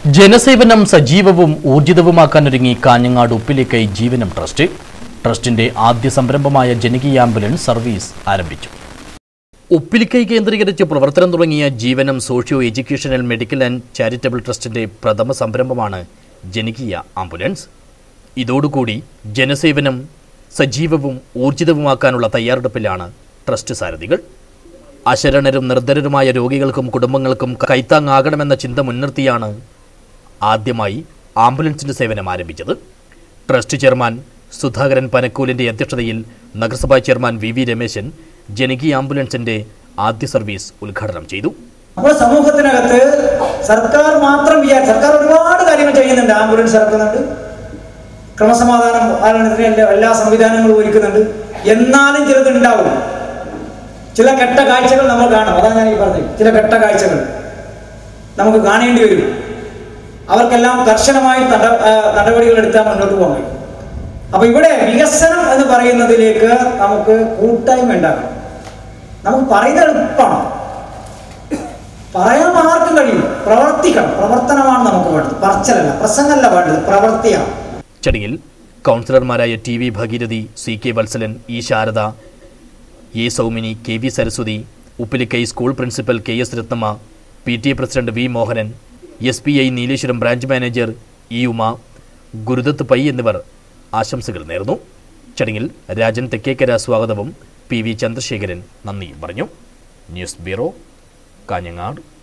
ജനസേവനം സജീവവും ഊർജിതവുമാക്കാനൊരുങ്ങി കാഞ്ഞങ്ങാട് ഉപ്പിലേക്കൈ ജീവനം ട്രസ്റ്റ് ട്രസ്റ്റിന്റെ ആദ്യ സംരംഭമായ ജനകീയ ആംബുലൻസ് സർവീസ് ആരംഭിച്ചു ഉപ്പിലിക്കൈ കേന്ദ്രീകരിച്ച് പ്രവർത്തനം തുടങ്ങിയ Jeevanam socio educational medical and charitable ട്രസ്റ്റിന്റെ പ്രഥമ സംരംഭമാണ് ജനകീയ ആംബുലൻസ് ഇതോടുകൂടി ജനസേവനം സജീവവും ഊർജിതവുമാക്കാനുള്ള തയ്യാറെടുപ്പിലാണ് ട്രസ്റ്റ് സാരഥികൾ അശരണരും നിർദ്ധരരുമായ രോഗികൾക്കും കുടുംബങ്ങൾക്കും കൈത്താങ്ങാകണമെന്ന ചിന്ത മുൻനിർത്തിയാണ് ആദ്യമായി ആംബുലൻസിന്റെ സേവനം ആരംഭിച്ചത് ട്രസ്റ്റ് ചെയർമാൻ സുധാകരൻ പനക്കൂലിന്റെ അധ്യക്ഷതയിൽ നഗരസഭാ ചെയർമാൻ വി വി രമേശൻ ജനകീയ ആംബുലൻസിന്റെ ആദ്യ സർവീസ് ഉദ്ഘാടനം ചെയ്തു നമ്മുടെ സമൂഹത്തിനകത്ത് സർക്കാർ മാത്രം വിചാരിച്ച സർക്കാർ ഒരുപാട് കാര്യങ്ങൾ ചെയ്യുന്നുണ്ട് ആംബുലൻസ് ഇറക്കുന്നുണ്ട് ക്രമസമാധാനം പാലനത്തിന് എല്ലാ എല്ലാ സംവിധാനങ്ങളും ഒരുക്കുന്നുണ്ട് എന്നാലും ചിലത് ഉണ്ടാവും ചില കെട്ട കാഴ്ചകൾ നമ്മൾ കാണും അതാണ് ഞാൻ ഈ പറഞ്ഞത് ചില കെട്ട കാഴ്ചകൾ നമുക്ക് കാണേണ്ടി വരും അവർക്കെല്ലാം കർശനമായി നട ആ, നടപടികൾ എടുത്താൽ മുന്നോട്ട് പോകാൻ കഴിയും അപ്പൊ ഇവിടെ വികസനം എന്ന് പറയുന്നതിലേക്ക് നമുക്ക് കൂട്ടായ്മ ഉണ്ടാകണം നമുക്ക് പറയുന്നത് എളുപ്പമാണ് പറയാൻ ആർക്കും കഴിയും പ്രവർത്തിക്കണം പ്രവർത്തനമാണ് നമുക്ക് വേണ്ടത് പറച്ചലല്ല പ്രസംഗമല്ല വേണ്ടത് പ്രവർത്തിയാണ് ചടങ്ങിൽ കൗൺസിലർമാരായ T V Bhagirathi C K Vatsalan E Sharada A Soumini K V Saraswathi Uppilikai school principal K S Ratnamma P T A president V Mohanan S B I Nileshwaram branch manager E Uma Gurudath Pai എന്നിവർ ആശംസകൾ നേർന്നു ചടങ്ങിൽ രാജൻ തെക്കേക്കര സ്വാഗതവും പി വി ചന്ദ്രശേഖരൻ നന്ദിയും പറഞ്ഞു ന്യൂസ് ബ്യൂറോ കാഞ്ഞങ്ങാട്